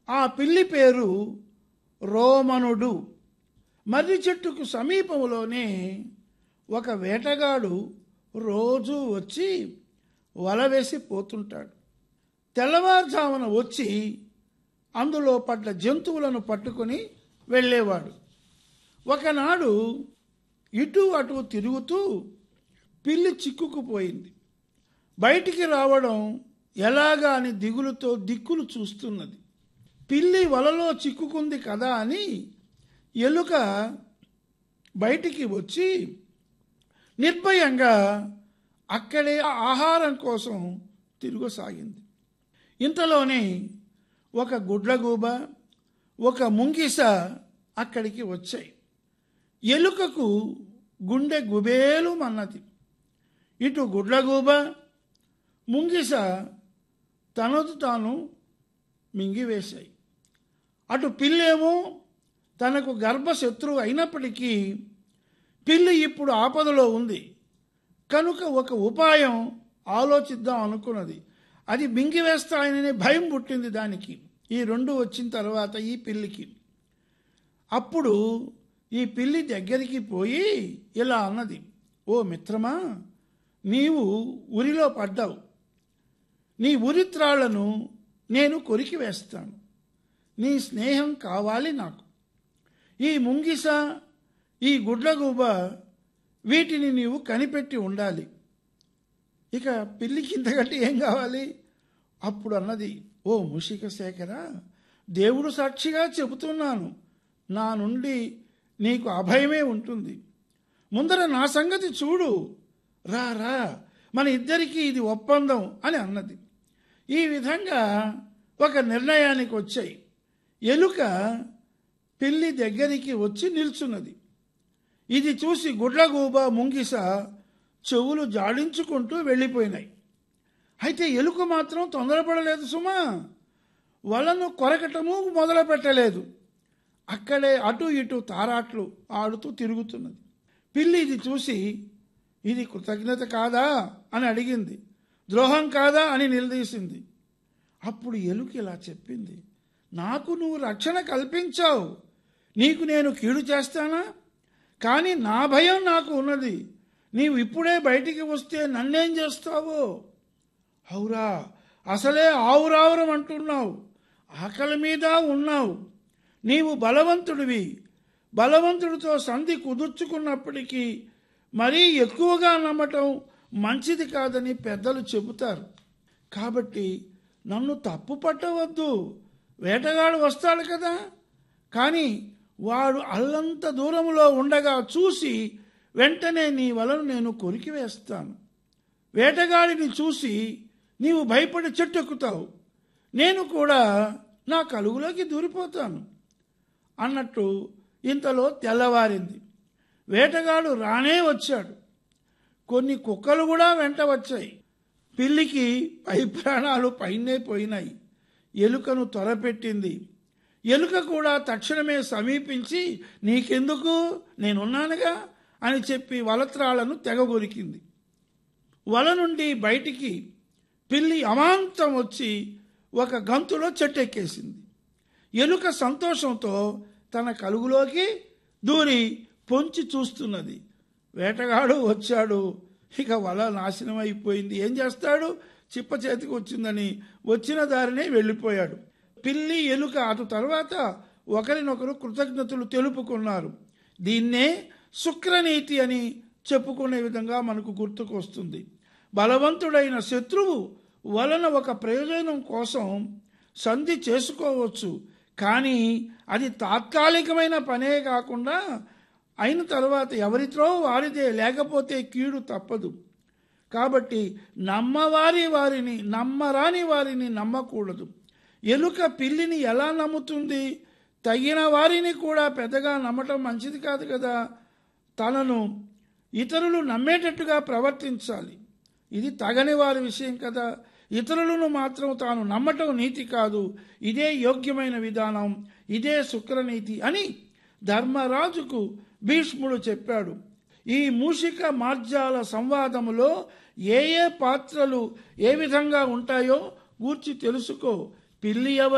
ఆ పిల్లి పేరు రోమనుడు మర్రి చెట్టుకు సమీపంలోనే ఒక వేటగాడు రోజూ వచ్చి వల వేసి పోతుంటాడు తెల్లవారుజామున వచ్చి అందులో పడ్డ జంతువులను పట్టుకొని వెళ్ళేవాడు ఒకనాడు ఇటు అటు తిరుగుతూ పిల్లి చిక్కుకుపోయింది బయటికి రావడం ఎలాగా అని దిగులుతో దిక్కులు చూస్తున్నది పిల్లి వలలో చిక్కుకుంది కదా అని ఎలుక బయటికి వచ్చి నిర్భయంగా అక్కడే ఆహారం కోసం తిరగసాగింది ఇంతలోనే ఒక గుడ్లగూబ ఒక ముంగిస అక్కడికి వచ్చాయి ఎలుకకు గుండె గుబేలు మన్నది ఇటు గుడ్లగూబ ముంగిస తనదు తాను మింగివేశాయి అటు పిల్లేమో తనకు గర్భశత్రువు అయినప్పటికీ పిల్లి ఇప్పుడు ఆపదలో ఉంది కనుక ఒక ఉపాయం ఆలోచిద్దాం అనుకున్నది అది మింగివేస్తాయననే భయం పుట్టింది దానికి ఈ రెండు వచ్చిన తర్వాత ఈ పిల్లికి అప్పుడు ఈ పిల్లి దగ్గరికి పోయి ఇలా అన్నది ఓ మిత్రమా నీవు ఉరిలో పడ్డావు నీ ఉరిత్రాళ్లను నేను కొరికి వేస్తాను నీ స్నేహం కావాలి నాకు ఈ ముంగిస ఈ గుడ్లగూబ వీటిని నీవు కనిపెట్టి ఉండాలి ఇక పిల్లికి ఇంతకంటే ఏం కావాలి అప్పుడు అన్నది ఓ ముషిక శేఖర దేవుడు సాక్షిగా చెబుతున్నాను నా నుండి నీకు అభయమే ఉంటుంది ముందర నా సంగతి చూడు రా రా మన ఇద్దరికీ ఇది ఒప్పందం అని అన్నది ఈ విధంగా ఒక నిర్ణయానికి వచ్చాయి ఎలుక పిల్లి దగ్గరికి వచ్చి నిల్చున్నది ఇది చూసి గుడ్లగూబ ముంగిస చెవులు జాడించుకుంటూ వెళ్ళిపోయినాయి అయితే ఎలుక మాత్రం తొందరపడలేదు సుమా వలను కొరకటము మొదలు పెట్టలేదు అక్కడే అటు ఇటు తారాట్లు ఆడుతూ తిరుగుతున్నది పిల్లి ఇది చూసి ఇది కృతజ్ఞత కాదా అని అడిగింది ద్రోహం కాదా అని నిలదీసింది అప్పుడు ఎలుక ఇలా చెప్పింది నాకు నువ్వు రక్షణ కల్పించావు నీకు నేను కీడు చేస్తానా కానీ నా భయం నాకు ఉన్నది నీవు ఇప్పుడే బయటికి వస్తే నన్నేం చేస్తావో అవురా అసలే ఆవురావురం అంటున్నావు ఆకలి మీద ఉన్నావు నీవు బలవంతుడివి బలవంతుడితో సంధి కుదుర్చుకున్నప్పటికీ మరీ ఎక్కువగా నమ్మటం మంచిది కాదని పెద్దలు చెబుతారు కాబట్టి నన్ను తప్పు పట్టవద్దు వేటగాడు వస్తాడు కదా కానీ వాడు అల్లంత దూరంలో ఉండగా చూసి వెంటనే నీ వలను నేను కొరికి వేస్తాను వేటగాడిని చూసి నీవు భయపడి చెట్టెక్కుతావు నేను కూడా నా కలుగులోకి దూరిపోతాను అన్నట్టు ఇంతలో తెల్లవారింది వేటగాడు రానే వచ్చాడు కొన్ని కుక్కలు కూడా వెంట వచ్చాయి పిల్లికి పై ప్రాణాలు పైనే పోయినాయి ఎలుకను త్వరపెట్టింది ఎలుక కూడా తక్షణమే సమీపించి నీకెందుకు నేనున్నానుగా అని చెప్పి వలత్రాలను తెగగొరికింది వల నుండి బయటికి పిల్లి అమాంతం వచ్చి ఒక గంతులో చెట్టెక్కేసింది ఎలుక సంతోషంతో తన కలుగులోకి దూరి పొంచి చూస్తున్నది వేటగాడు వచ్చాడు ఇక వల నాశనం అయిపోయింది ఏం చేస్తాడు చిప్ప చేతికి వచ్చిందని వచ్చిన దారినే వెళ్ళిపోయాడు పిల్లి ఎలుక అటు తర్వాత ఒకరినొకరు కృతజ్ఞతలు తెలుపుకున్నారు దీన్నే శుక్రనీతి అని చెప్పుకునే విధంగా మనకు గుర్తుకొస్తుంది బలవంతుడైన శత్రువు వలన ఒక ప్రయోజనం కోసం సంధి చేసుకోవచ్చు కానీ అది తాత్కాలికమైన పనే కాకుండా అయిన తర్వాత ఎవరితో వారిదే లేకపోతే కీడు తప్పదు కాబట్టి నమ్మవారి వారిని నమ్మరాని వారిని నమ్మకూడదు ఎలుక పిల్లిని ఎలా నమ్ముతుంది తగిన వారిని కూడా పెద్దగా నమ్మటం మంచిది కాదు కదా తనను ఇతరులు నమ్మేటట్టుగా ప్రవర్తించాలి ఇది తగని వారి విషయం కదా ఇతరులను మాత్రం తాను నమ్మటం నీతి కాదు ఇదే యోగ్యమైన విధానం ఇదే శుక్రనీతి అని ధర్మరాజుకు భీష్ముడు చెప్పాడు ఈ మూషిక మార్జాల సంవాదములో ఏ ఏ పాత్రలు ఏ విధంగా ఉంటాయో గూర్చి తెలుసుకో పిల్లి ఎవరు